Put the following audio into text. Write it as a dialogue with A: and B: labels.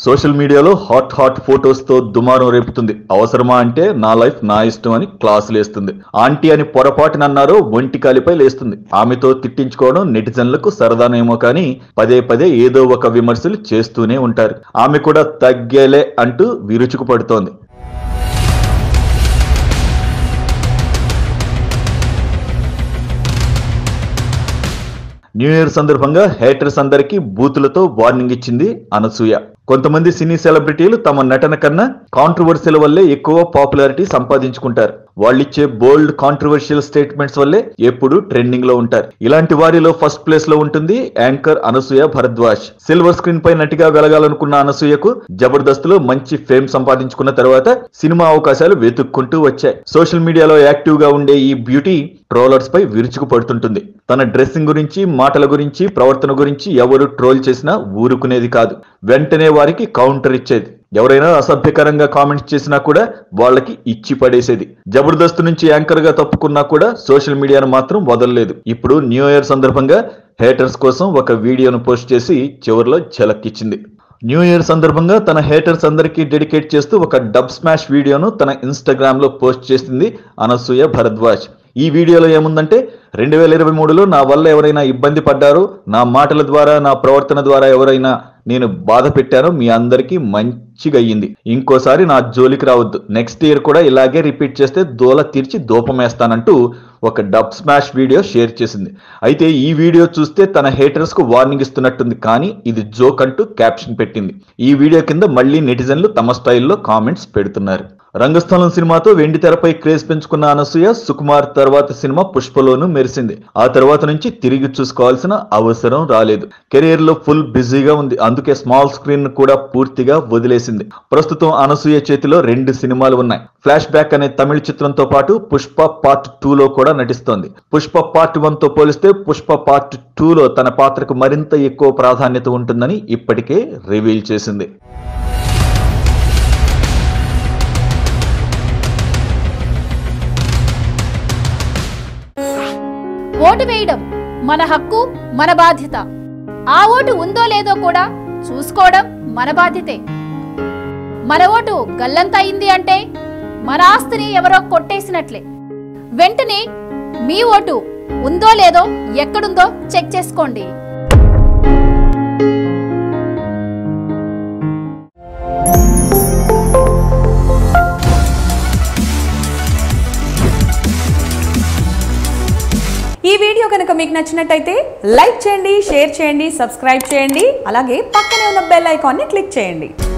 A: social మీడియాలో hot hot photos తో దుమారం రేపుతుంది అవసరమా అంటే నా లైఫ్ నా ఇష్టం అని క్లాసులు వేస్తుంది ఆంటీ అని పొరపాటునన్నారో ఒంటి కాలిపై లేస్తుంది ఆమెతో తిట్టించుకోవడం నెటిజన్లకు సరదానేమో కానీ పదే పదే ఏదో ఒక విమర్శలు చేస్తూనే ఉంటారు ఆమె కూడా తగ్గేలే అంటూ విరుచుకు పడుతోంది న్యూ ఇయర్ సందర్భంగా హేటర్స్ అందరికీ బూతులతో వార్నింగ్ ఇచ్చింది అనసూయ కొంతమంది సినీ సెలబ్రిటీలు తమ నటన కన్నా కాంట్రవర్సీల వల్లే ఎక్కువ పాపులారిటీ సంపాదించుకుంటారు వాళ్ళిచ్చే బోల్డ్ కాంట్రవర్షియల్ స్టేట్మెంట్స్ వల్లే ఎప్పుడు ట్రెండింగ్ లో ఉంటారు ఇలాంటి వారిలో ఫస్ట్ ప్లేస్ లో ఉంటుంది anchor Anasuya Bharadwaj silver screen పై నటిగా వెలగాలనుకున్న అనసూయకు జబర్దస్త్ లో మంచి ఫేమ్ సంపాదించుకున్న తర్వాత సినిమా అవకాశాలు వెతుక్కుంటూ వచ్చాయి సోషల్ మీడియాలో యాక్టివ్ గా ఉండే ఈ బ్యూటీ ట్రోలర్స్ పై విరుచుకు పడుతుంటుంది తన డ్రెస్సింగ్ గురించి మాటల గురించి ప్రవర్తన గురించి ఎవరు ట్రోల్ చేసినా ఊరుకునేది కాదు వెంటనే వారికి కౌంటర్ ఇచ్చేది ఎవరైనా అసభ్యకరంగా కామెంట్స్ చేసినా కూడా వాళ్ళకి ఇచ్చి పడేసేది జబర్దస్త్ నుంచి యాంకర్ గా తప్పుకున్నా కూడా సోషల్ మీడియాను మాత్రం వదలలేదు ఇప్పుడు న్యూ ఇయర్ సందర్భంగా హేటర్స్ కోసం ఒక వీడియోను పోస్ట్ చేసి చివరిలో ఝలక్కిచ్చింది న్యూ ఇయర్ సందర్భంగా తన హేటర్స్ అందరికీ డెడికేట్ చేస్తూ ఒక డబ్ స్మాష్ వీడియోను తన ఇన్స్టాగ్రామ్ లో పోస్ట్ చేసింది అనసూయ భరద్వాజ్ ఈ వీడియోలో ఏముందంటే రెండు వేల ఇరవై మూడులో నా వల్ల ఎవరైనా ఇబ్బంది పడ్డారు నా మాటల ద్వారా నా ప్రవర్తన ద్వారా ఎవరైనా నేను బాధ పెట్టాను మీ అందరికీ మంచిగా అయ్యింది ఇంకోసారి నా జోలికి రావద్దు నెక్స్ట్ ఇయర్ కూడా ఇలాగే రిపీట్ చేస్తే దూల తీర్చి దూపమేస్తానంటూ ఒక డబ్ స్మాష్ వీడియో షేర్ చేసింది అయితే ఈ వీడియో చూస్తే తన హేటర్స్ కు వార్నింగ్ ఇస్తున్నట్టుంది కానీ ఇది జోక్ అంటూ క్యాప్షన్ పెట్టింది ఈ వీడియో కింద మళ్ళీ నెటిజన్లు తమ స్టైల్లో కామెంట్స్ పెడుతున్నారు రంగస్థలం సినిమాతో వెండి తెరపై క్రేజ్ పెంచుకున్న అనసూయ సుకుమార్ తర్వాత సినిమా పుష్పలోను మెరిసింది ఆ తర్వాత నుంచి తిరిగి చూసుకోవాల్సిన అవసరం రాలేదు కెరీర్ లో ఫుల్ బిజీగా ఉంది అందుకే స్మాల్ స్క్రీన్ కూడా పూర్తిగా వదిలేసింది ప్రస్తుతం అనసూయ చేతిలో రెండు సినిమాలు ఉన్నాయి ఫ్లాష్ బ్యాక్ అనే తమిళ చిత్రంతో పాటు పుష్ప పార్ట్ టూ లో కూడా నటిస్తోంది పుష్ప పార్ట్ వన్ తో పోలిస్తే పుష్ప పార్ట్ టూ లో తన పాత్రకు మరింత ఎక్కువ ప్రాధాన్యత ఉంటుందని ఇప్పటికే రివీల్ చేసింది
B: ఓటు వేయడం మన హక్కు మన బాధ్యత ఆ ఓటు ఉందో లేదో కూడా చూసుకోవడం మన బాధ్యతే మన ఓటు గల్లంత అయింది అంటే మన ఆస్తిని ఎవరో కొట్టేసినట్లే వెంటనే మీ ఓటు ఉందో లేదో ఎక్కడుందో చెక్ చేసుకోండి
C: ఈ వీడియో కనుక మీకు నచ్చినట్టయితే లైక్ చేయండి షేర్ చేయండి సబ్స్క్రైబ్ చేయండి అలాగే పక్కనే ఉన్న బెల్ ఐకాన్ని క్లిక్ చేయండి